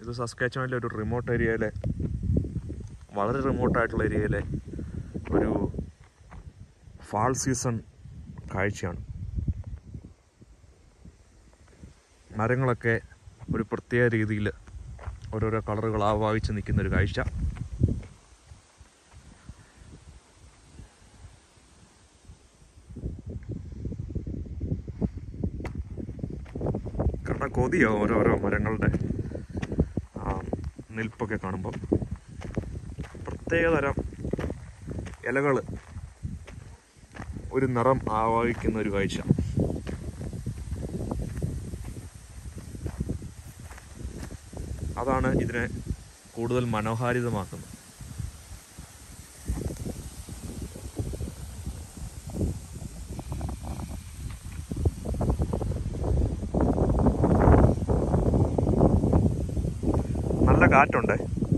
ഇത് സസ്കാച്ചുവാനിലെ ഒരു റിമോട്ട് ഏരിയയിലെ വളരെ റിമോട്ടായിട്ടുള്ള ഏരിയയിലെ ഒരു ഫാൾ സീസൺ കാഴ്ചയാണ് മരങ്ങളൊക്കെ ഒരു പ്രത്യേക രീതിയിൽ ഓരോരോ കളറുകൾ ആവാഹിച്ച് നിൽക്കുന്ന ഒരു കാഴ്ച കാരണം കൊതിയാവും ഓരോരോ മരങ്ങളുടെ ആ, നിൽപ്പൊക്കെ കാണുമ്പോൾ പ്രത്യേകതരം ഇലകൾ ഒരു നിറം ആവാഹിക്കുന്ന ഒരു കാഴ്ച അതാണ് ഇതിനെ കൂടുതൽ മനോഹാരിതമാക്കുന്നത് നല്ല കാറ്റുണ്ട്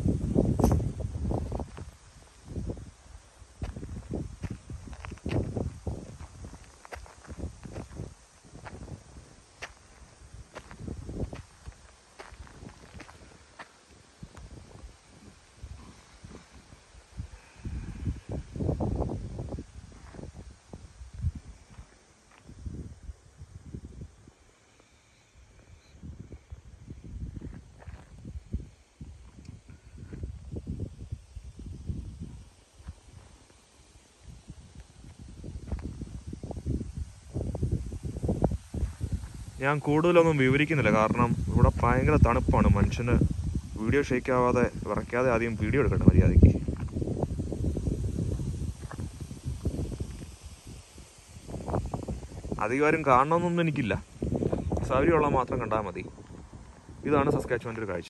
ഞാൻ കൂടുതലൊന്നും വിവരിക്കുന്നില്ല കാരണം ഇവിടെ ഭയങ്കര തണുപ്പാണ് മനുഷ്യന് വീഡിയോ ഷേക്ക് ആവാതെ വിറയ്ക്കാതെ ആദ്യം വീഡിയോ എടുക്കട്ടെ മര്യാദയ്ക്ക് അധികാരം കാണണമെന്നൊന്നും എനിക്കില്ല സൗകര്യമുള്ള മാത്രം കണ്ടാൽ മതി ഇതാണ് സസ്കാച്ചുവാൻ്റെ ഒരു കാഴ്ച